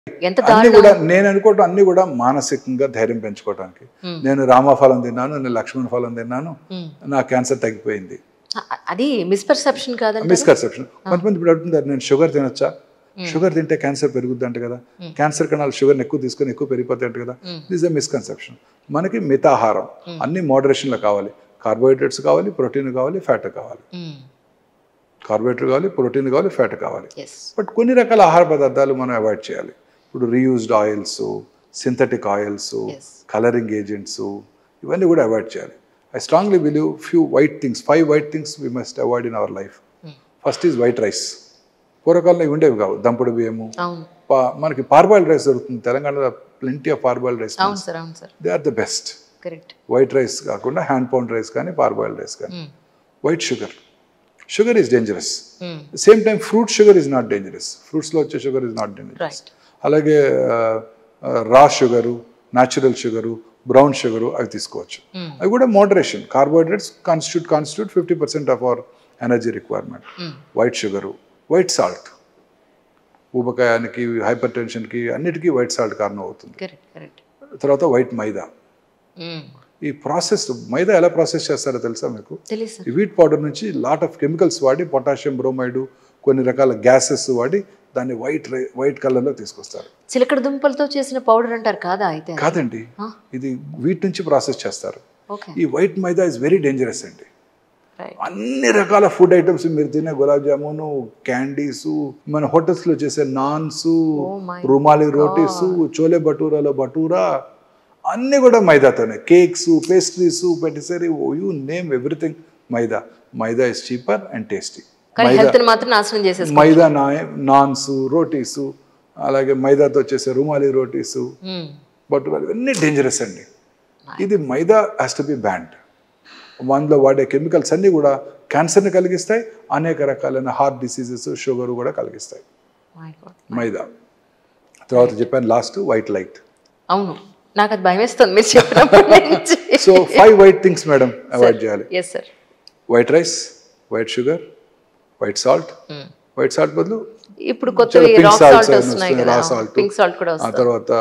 ఎంత అన్ని దారుణం కూడా నేను అనుకోవటం అన్ని కూడా మానసికంగా ధైర్యం పెంచుకోవడానికి నేను రామఫలం తిన్నాను నేను లక్ష్మణ ఫలం తిన్నాను Hmm. నా క్యాన్సర్ తగ్గిపోయింది అ- అది మిస్పర్సెప్షన్ కాదండి మిస్కన్సెప్షన్ కొంతమంది ఇప్పుడు అడుగుతుంటారు నేను షుగర్ తినొచ్చా షుగర్ తింటే క్యాన్సర్ పెరుగుద్ది అంట కదా క్యాన్సర్ కణాలు షుగర్ని ఎక్కువ తీసుకొని ఎక్కువ పెరిగిపోతాయి అంట కదా దిస్ ఎ మిస్కన్సెప్షన్ మనకి మితాహారం అన్ని మోడరేషన్లో కావాలి కార్బోహైడ్రేట్స్ కావాలి ప్రోటీన్ కావాలి ఫ్యాట్ కావాలి కార్బోహైడ్రేట్ కావాలి ప్రోటీన్ కావాలి ఫ్యాట్ కావాలి ఎస్ బట్ కొన్ని రకాల ఆహార పదార్థాలు మనం అవాయిడ్ చేయాలి ఇప్పుడు reused oils synthetic oils Yes. Colouring agents ఇవన్నీ కూడా అవాయిడ్ చేయాలి I strongly believe few white things five white things we must avoid in our life first is white rice పూర్వకాలంలో ఇవి ఉండేవి కావు దంపుడు బియ్యము అవును పా- మనకి పార్బాయిల్డ్ రైస్ దొరుకుతుంది తెలంగాణలో ప్లెంటీ ఆఫ్ పార్బాయిల్డ్ రైస్ అవును సార్ అవును sir they are the best correct white rice కాకుండా హ్యాండ్ పౌండ్ రైస్ కానీ పార్బాయిల్డ్ రైస్ కానీ white sugar sugar is dangerous same time fruit sugar is not dangerous ఫ్రూట్స్లో వచ్చే sugar is not dangerous right అలాగే raw sugar natural sugar brown sugar అవి తీసుకోవచ్చు అవి కూడా moderation carbohydrates constitute constitute fifty percent of our energy requirement white sugar white salt ఊబకాయానికి హైపర్ టెన్షన్కి అన్నిటికీ వైట్ సాల్ట్ కారణం అవుతుంది కరెక్ట్ కరెక్ట్ తర్వాత వైట్ మైదా ఈ ప్రాసెస్ మైదా ఎలా ప్రాసెస్ చేస్తారో తెలుసా మీకు తెలియదు సార్ ఈ వీట్ పౌడర్ నుంచి లాట్ ఆఫ్ కెమికల్స్ వాడి పొటాషియం బ్రోమైడ్ కొన్ని రకాల గ్యాసెస్ వాడి దాన్ని వైట్ వైట్ కలర్లో తీసుకొస్తారు చిలకడ దుంపలతో చేసిన పౌడర్ అంటారు కాదా అయితే కాదండి ఇది వీటి నుంచి ప్రాసెస్ చేస్తారు ఓకే ఈ white maida is very dangerous అండి రైట్ అన్ని రకాల ఫుడ్ ఐటమ్స్ మీరు తినే గులాబ్ జామును క్యాండీస్ మన హోటల్స్లో చేసే నాన్స్ my రుమాలి రోటీస్ చోలే భటూరాలో భటూరా అన్నీ కూడా మైదాతోనే cakes pastries patisserie you name everything maida maida is cheaper and tasty కానీ హెల్త్ మాత్రం నాశనం చేసేసుకో మైదా నా నాన్స్ రోటీస్ అలాగే మైదాతో చేసే రుమాలి రోటీస్ మ్మ్. భటూరాలు ఇవన్నీ డేంజరస్ అండి ఇది maida has to be banned అందులో వాడే కెమికల్స్ అన్నీ కూడా క్యాన్సర్ని కలిగిస్తాయి అనేక రకాలైన హార్ట్ డిసీజెస్ షుగర్ కూడా కలిగిస్తాయి My God. మైదా తర్వాత చెప్పాను లాస్ట్ వైట్ లైట్ అవును నాకు అది భయం వేస్తుంది మీరు చెప్పినప్పటి నుంచి so five white things madam avoid చేయాలి yes sir white rice white sugar white salt white salt బదులు ఇప్పుడు కొత్త పింక్ రాక్ సాల్ట్ సాల్ట్ వస్తున్నాయి కదా రా సాల్ట్ పింక్ సాల్ట్ కూడా ఆ వస్తుంది తర్వాత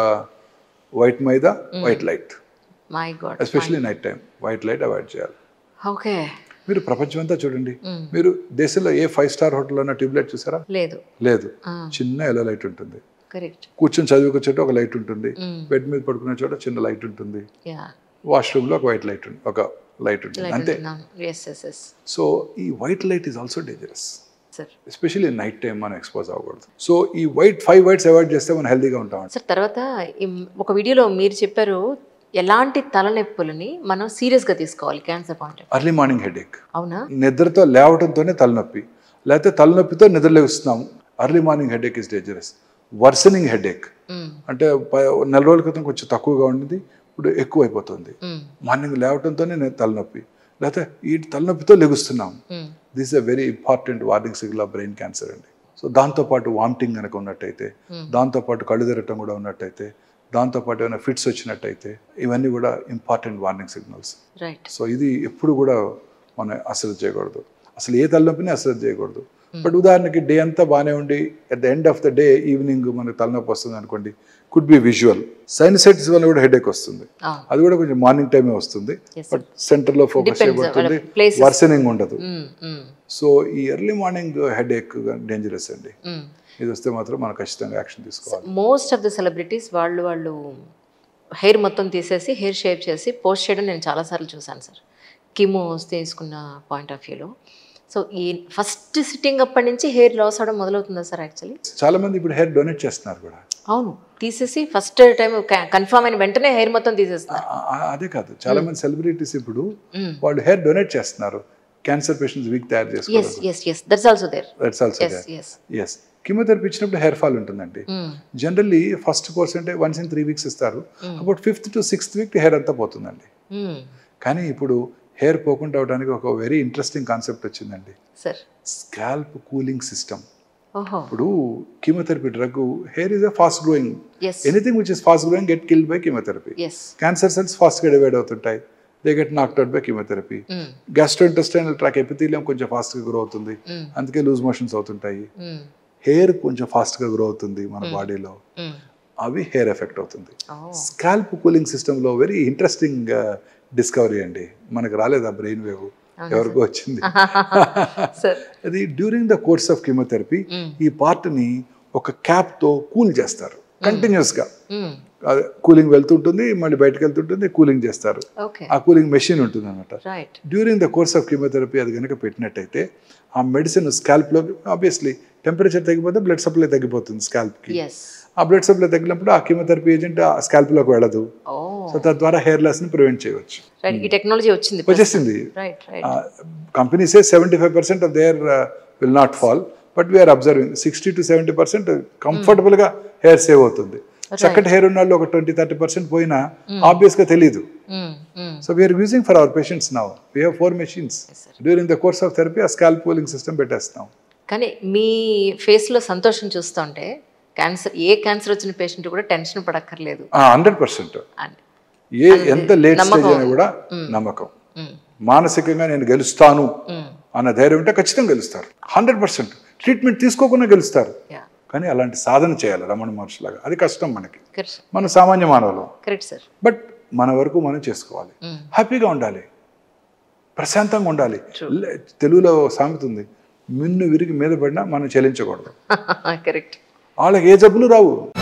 white maida white light my god especially night time white light avoid చేయాలి ఓకే మీరు ప్రపంచం అంతా చూడండి మీరు దేశంలో ఏ ఫైవ్ స్టార్ హోటల్లో ఉన్న ట్యూబ్ లైట్ చూసారా లేదు లేదు చిన్న ఎల్లో లైట్ ఉంటుంది కరెక్ట్ కూర్చొని చదువుకునే చోట ఒక లైట్ ఉంటుంది బెడ్ మీద పడుకునే చోట చిన్న లైట్ ఉంటుంది యా వాష్రూమ్లో ఒక వైట్ లైట్ ఉంటుంది ఒక లైట్ ఉంటుంది అంతే ఎస్ ఎస్ ఎస్ సో ఈ white light is also dangerous sir especially night time మనం ఎక్స్పోజ్ అవ్వకూడదు సో ఈ వైట్ ఫైవ్ వైట్స్ అవాయిడ్ చేస్తే మనం హెల్తీగా ఉంటాం సార్ తర్వాత ఈ- ఒక వీడియోలో మీరు చెప్పారు ఎలాంటి తలనొప్పులని మనం సీరియస్గా తీసుకోవాలి cancer point early morning headache అవునా నిద్రతో లేవడంతోనే తలనొప్పి లేకపోతే తలనొప్పితో నిద్ర లేస్తున్నాము early morning headache is dangerous worsening headache hmm. అంటే ప- నెల రోజుల క్రితం కొంచెం తక్కువగా ఉండింది ఇప్పుడు ఎక్కువ అయిపోతుంది మ్మ్. మార్నింగ్ లేవడంతోనే నేను తలనొప్పి లేకపోతే ఈ తలనొప్పితో లెగుస్తున్నాం hmm. This a very important warning signal of brain cancer అండి సో దాంతోపాటు వామిటింగ్ కనుక ఉన్నట్టయితే దాంతోపాటు కళ్ళు తిరగటం కూడా ఉన్నట్టయితే దాంతోపాటు ఏమైనా ఫిట్స్ వచ్చినట్టయితే ఇవన్నీ కూడా important warning signals right so ఇది ఎప్పుడు కూడా మనం అశ్రద్ధ చేయకూడదు అసలు ఏ తలనొప్పిని అశ్రద్ధ చేయకూడదు బట్ ఉదాహరణకి డే అంతా బాగానే ఉండి at the end of the day evening మనకు తలనొప్పి వస్తుంది అనుకోండి కుడ్ బి విజువల్ సైనసైటిస్ వల్ల కూడా హెడేక్ వస్తుంది అవును అది కూడా కొంచెం మార్నింగ్ టైమే వస్తుంది Yes, బట్ సెంటర్లో ఫోకస్ Depends, చేయబడుతుంది వాళ్ళ places. వర్సనింగ్ ఉండదు మ్మ్. మ్మ్. సో ఈ ఎర్లీ మార్నింగ్ హెడేక్ డేంజరస్ అండి మ్మ్. ఇది వస్తే మాత్రం మనం ఖచ్చితంగా యాక్షన్ తీసుకోవాలి మోస్ట్ ఆఫ్ ద సెలబ్రిటీస్ వాళ్ళు వాళ్ళు హెయిర్ మొత్తం తీసేసి హెయిర్ షేప్ చేసి పోస్ట్ చేయడం నేను చాలాసార్లు చూశాను సార్ కిమోస్ తీసుకున్న పాయింట్ ఆఫ్ వ్యూలో సో ఈ ఫస్ట్ సిట్టింగ్ అప్పటి నుంచి హెయిర్ లాస్ అవడం మొదలవుతుందా సార్ యాక్చువల్లీ చాలా మంది ఇప్పుడు హెయిర్ డొనేట్ చేస్తున్నారు కూడా అవును తీసేసి ఫస్ట్ టైం కన్ఫర్మ్ అయిన వెంటనే హెయిర్ మొత్తం తీసేస్తున్నారు ఆ- ఆ- అదే కాదు చాలా మంది సెలబ్రిటీస్ ఇప్పుడు Mm. వాళ్ళు హెయిర్ డొనేట్ చేస్తున్నారు క్యాన్సర్ పేషెంట్స్ వీక్ తయారు ఎస్ చేసుకోవాలి yes yes that's also there that's also yes yes yes chemotherapy ఇచ్చినప్పుడు హెయిర్ ఫాల్ ఉంటుందండి జనరల్లీ ఫస్ట్ కోర్స్ అంటే వన్స్ ఇన్ త్రీ వీక్స్ ఇస్తారు about fifth to sixth week hair అంతా పోతుందండి కానీ ఇప్పుడు హెయిర్ పోకుండా అవడానికి ఒక వెరీ ఇంట్రెస్టింగ్ కాన్సెప్ట్ వచ్చిందండి సార్ స్కాల్ప్ కూలింగ్ సిస్టమ్ ఓహో ఇప్పుడు chemotherapy drug hair is a fast growing yes anything which is fast growing get killed by chemotherapy yes cancer cells ఫాస్ట్గా డివైడ్ అవుతుంటాయి they get knocked out by chemotherapy gastrointestinal tract epithelium కొంచెం ఫాస్ట్గా grow అవుతుంది అందుకే loose motions అవుతుంటాయి hair కొంచెం ఫాస్ట్గా grow అవుతుంది మన బాడీలో అవి హెయిర్ ఎఫెక్ట్ అవుతుంది ఓ స్కాల్ప్ కూలింగ్ సిస్టంలో వెరీ ఇంట్రెస్టింగ్ డిస్కవరీ అండి మనకు రాలేదా బ్రెయిన్ వేవ్ ఎవరికో వచ్చింది సార్ అది during the course of chemotherapy ఈ పార్ట్ని ఒక క్యాప్తో కూల్ చేస్తారు కంటిన్యూస్గా అదే కూలింగ్ వెళ్తుంటుంది మళ్ళీ బయటకు వెళ్తుంటుంది కూలింగ్ చేస్తారు ఓకే ఆ కూలింగ్ మెషిన్ ఉంటుంది అనమాట right during the course of chemotherapy అది కనుక పెట్టినట్టయితే ఆ మెడిసిన్ స్కాల్ప్లో ఆబ్వియస్లీ టెంపరేచర్ తగ్గిపోతే బ్లడ్ సప్లై తగ్గిపోతుంది స్కాల్ప్కి ఎస్ ఆ బ్లడ్ సప్లై తగ్గినప్పుడు ఆ కీమోథెరపీ ఏజెంట్ ఆ స్కాల్ప్లోకి వెళ్ళదు ఓ సో తద్వారా హెయిర్ లాస్ని ప్రివెంట్ చేయవచ్చు రైట్ ఈ టెక్నాలజీ వచ్చింది వచ్చేసింది రైట్ రైట్ కంపెనీసే seventy five percent of there will not fall but we are observing sixty to seventy percent కంఫర్టబుల్గా హెయిర్ సేవ్ అవుతుంది చక్కటి హెయిర్ ఉన్న వాళ్ళు ఒక ట్వంటీ థర్టీ పర్సెంట్ పోయినా ఆబ్వియస్గా తెలియదు so we are using for our patients now we have four machines during the course of therapy ఆ స్కాల్ప్ కూలింగ్ సిస్టమ్ పెట్టేస్తాం కానీ మీ ఫేస్లో సంతోషం చూస్తుంటే క్యాన్సర్ ఏ క్యాన్సర్ వచ్చిన పేషెంట్ కూడా టెన్షన్ పడక్కర్లేదు హండ్రెడ్ పర్సెంట్ అని ఏ ఎంత లేట్ స్టేజ్ అయినా కూడా నమ్మకం మానసికంగా నేను గెలుస్తాను అన్న ధైర్యం ఉంటే ఖచ్చితంగా గెలుస్తారు హండ్రెడ్ పర్సెంట్ ట్రీట్మెంట్ తీసుకోకుండా గెలుస్తారు యా కానీ అలాంటి సాధన చేయాలి రమణ మహర్షిలాగా అది కష్టం మనకి కరెక్ట్ మన సామాన్య మానవులు కరెక్ట్ సార్ బట్ మన వరకు మనం చేసుకోవాలి హ్యాపీగా ఉండాలి ప్రశాంతంగా ఉండాలి లే- తెలుగులో సామెత ఉంది మిన్ను విరిగి మీద పడినా మనం చెల్లించకూడదు కరెక్ట్ వాళ్ళకి ఏ జబ్బులు రావు